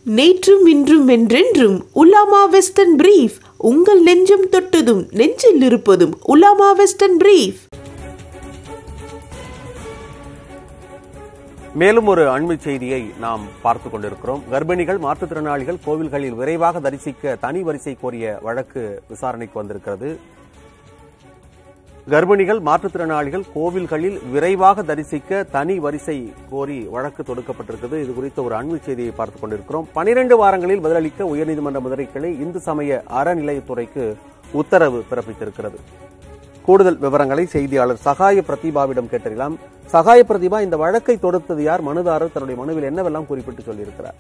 நேற்றும் இன்றும் என்றென்றும் உலாமா வெஸ்டர்ன் பிரீஃப் உங்கள் நெஞ்சம் தொட்டதும் நெஞ்சில் இருப்பதும் உலாமா வெஸ்டர்ன் பிரீஃப் மேலும் ஒரு அண்மை செய்தியை நாம் பார்த்து கொண்டிருக்கிறோம் கர்ப்பிணிகள் மாற்றுத்திறனாளிகள் கோவில்களில் விரைவாக தரிசிக்க தனி வரிசை கோரிய வழக்கு விசாரணைக்கு வந்திருக்கிறது கர்ப்பிணிகள் மாற்றுத்திறனாளிகள் கோவில்களில் விரைவாக தரிசிக்க தனி வரிசை கோரி வழக்கு தொடுக்கப்பட்டிருக்கிறது இது குறித்த ஒரு அண்மை செய்தியை பார்த்துக் கொண்டிருக்கிறோம் பனிரெண்டு வாரங்களில் பதிலளிக்க உயர்நீதிமன்ற மதுரை கிளை இந்து சமய அறநிலையத்துறைக்கு உத்தரவு பிறப்பித்திருக்கிறது கூடுதல் விவரங்களை செய்தியாளர் சகாய பிரதிபாவிடம் கேட்டறியலாம் சகாய பிரதிபா இந்த வழக்கை தொடுத்தது யார் மனுதாரர் தன்னுடைய மனுவில் என்னவெல்லாம் குறிப்பிட்டு சொல்லியிருக்கிறார்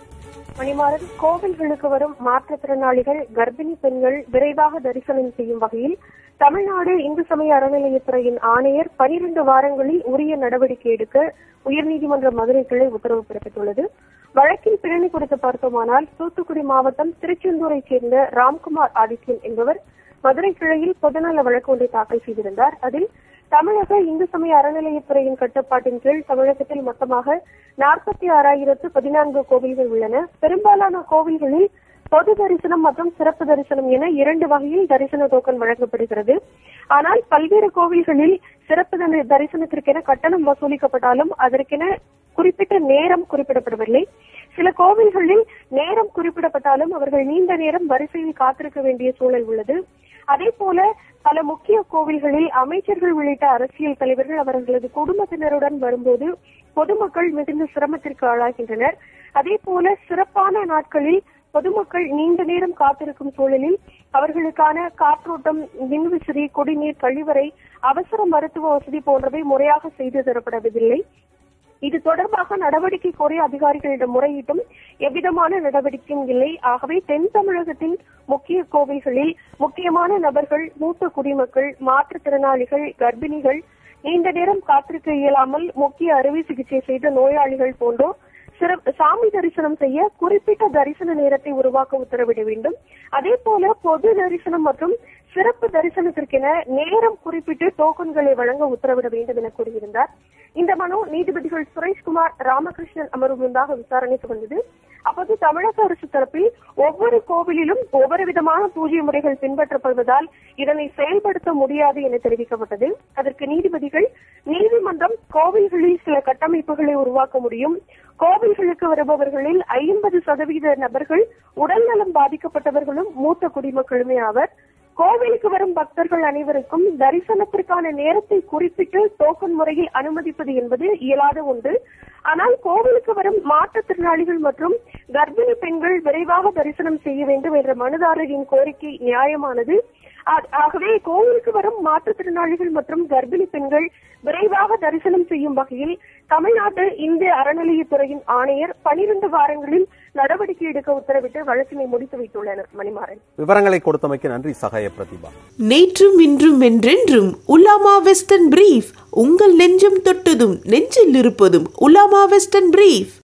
மணிமாறன் கோவில்களுக்கு வரும் மாற்றுத்திறனாளிகள் கர்ப்பிணி பெண்கள் விரைவாக தரிசனம் செய்யும் வகையில் தமிழ்நாடு இந்து சமய அறநிலையத்துறையின் ஆணையர் பனிரெண்டு வாரங்களில் உரிய நடவடிக்கை எடுக்க உயர்நீதிமன்ற மதுரை கிளை உத்தரவு பிறப்பித்துள்ளது வழக்கின் பின்னணி குறித்து பார்த்தோமானால் தூத்துக்குடி மாவட்டம் திருச்செந்தூரைச் சேர்ந்த ராம்குமார் ஆதித்யன் என்பவர் மதுரை கிளையில் பொதுநல வழக்கு ஒன்றை தாக்கல் செய்திருந்தார் அதில் தமிழக இந்து சமய அறநிலையத்துறையின் கட்டுப்பாட்டின் கீழ் தமிழகத்தில் மொத்தமாக நாற்பத்தி ஆறாயிரத்து பதினான்கு கோவில்கள் உள்ளன பெரும்பாலான கோவில்களில் பொது தரிசனம் மற்றும் சிறப்பு தரிசனம் என இரண்டு வகையில் தரிசன டோக்கன் வழங்கப்படுகிறது ஆனால் பல்வேறு கோவில்களில் சிறப்பு தரி- தரிசனத்திற்கென கட்டணம் வசூலிக்கப்பட்டாலும் அதற்கென குறிப்பிட்ட நேரம் குறிப்பிடப்படவில்லை சில கோவில்களில் நேரம் குறிப்பிடப்பட்டாலும் அவர்கள் நீண்ட நேரம் வரிசையில் காத்திருக்க வேண்டிய சூழல் உள்ளது அதே போல பல முக்கிய கோவில்களில் அமைச்சர்கள் உள்ளிட்ட அரசியல் தலைவர்கள் அவர்களது குடும்பத்தினருடன் வரும்போது பொதுமக்கள் மிகுந்த சிரமத்திற்கு ஆளாகின்றனர் அதே போல சிறப்பான நாட்களில் பொதுமக்கள் நீண்ட நேரம் காத்திருக்கும் சூழலில் அவர்களுக்கான காற்றோட்டம் மின்விசிறி குடிநீர் கழிவறை அவசர மருத்துவ வசதி போன்றவை முறையாக செய்து தரப்படவில்லை இது தொடர்பாக நடவடிக்கை கோரி அதிகாரிகளிடம் முறையிட்டும் எவ்விதமான நடவடிக்கையும் இல்லை ஆகவே தென் தமிழகத்தின் முக்கிய கோவில்களில் முக்கியமான நபர்கள் மூத்த குடிமக்கள் மாற்றுத்திறனாளிகள் கர்ப்பிணிகள் நீண்ட நேரம் காத்திருக்க இயலாமல் முக்கிய அறுவை சிகிச்சை செய்த நோயாளிகள் போன்றோர் சிற- சாமி தரிசனம் செய்ய குறிப்பிட்ட தரிசன நேரத்தை உருவாக்க உத்தரவிட வேண்டும் அதே போல பொது தரிசனம் மற்றும் சிறப்பு தரிசனத்திற்கென நேரம் குறிப்பிட்டு டோக்கன்களை வழங்க உத்தரவிட வேண்டும் என கூறியிருந்தார் இந்த மனு நீதிபதிகள் சுரேஷ்குமார் ராமகிருஷ்ணன் அமர்வு முன்பாக விசாரணைக்கு வந்தது அப்போது தமிழக அரசு தரப்பில் ஒவ்வொரு கோவிலிலும் ஒவ்வொரு விதமான பூஜை முறைகள் பின்பற்றப்படுவதால் இதனை செயல்படுத்த முடியாது என தெரிவிக்கப்பட்டது அதற்கு நீதிபதிகள் நீதிமன்றம் கோவில்களில் சில கட்டமைப்புகளை உருவாக்க முடியும் கோவில்களுக்கு வருபவர்களில் ஐம்பது சதவீத நபர்கள் உடல்நலம் பாதிக்கப்பட்டவர்களும் மூத்த குடிமக்களுமே ஆவர் கோவிலுக்கு வரும் பக்தர்கள் அனைவருக்கும் தரிசனத்திற்கான நேரத்தை குறிப்பிட்டு டோக்கன் முறையில் அனுமதிப்பது என்பது இயலாத ஒன்று ஆனால் கோவிலுக்கு வரும் மாற்றுத்திறனாளிகள் மற்றும் கர்ப்பிணி பெண்கள் விரைவாக தரிசனம் செய்ய வேண்டும் என்ற மனுதாரரின் கோரிக்கை நியாயமானது ஆ- ஆகவே கோவிலுக்கு வரும் மாற்றுத்திறனாளிகள் மற்றும் கர்ப்பிணி பெண்கள் விரைவாக தரிசனம் செய்யும் வகையில் தமிழ்நாட்டு இந்திய அறநிலையத்துறையின் ஆணையர் பனிரெண்டு வாரங்களில் நடவடிக்கை எடுக்க உத்தரவிட்டு வழக்கினை முடித்து வைத்துள்ளனர் மணிமாறன் விவரங்களை கொடுத்தமைக்கு நன்றி சகாய பிரதிபா நேற்றும் இன்றும் என்றென்றும் உலாமா வெஸ்டர்ன் பிரீஃப் உங்கள் நெஞ்சம் தொட்டதும் நெஞ்சில் இருப்பதும் உலாமா வெஸ்டர்ன் பிரீஃப்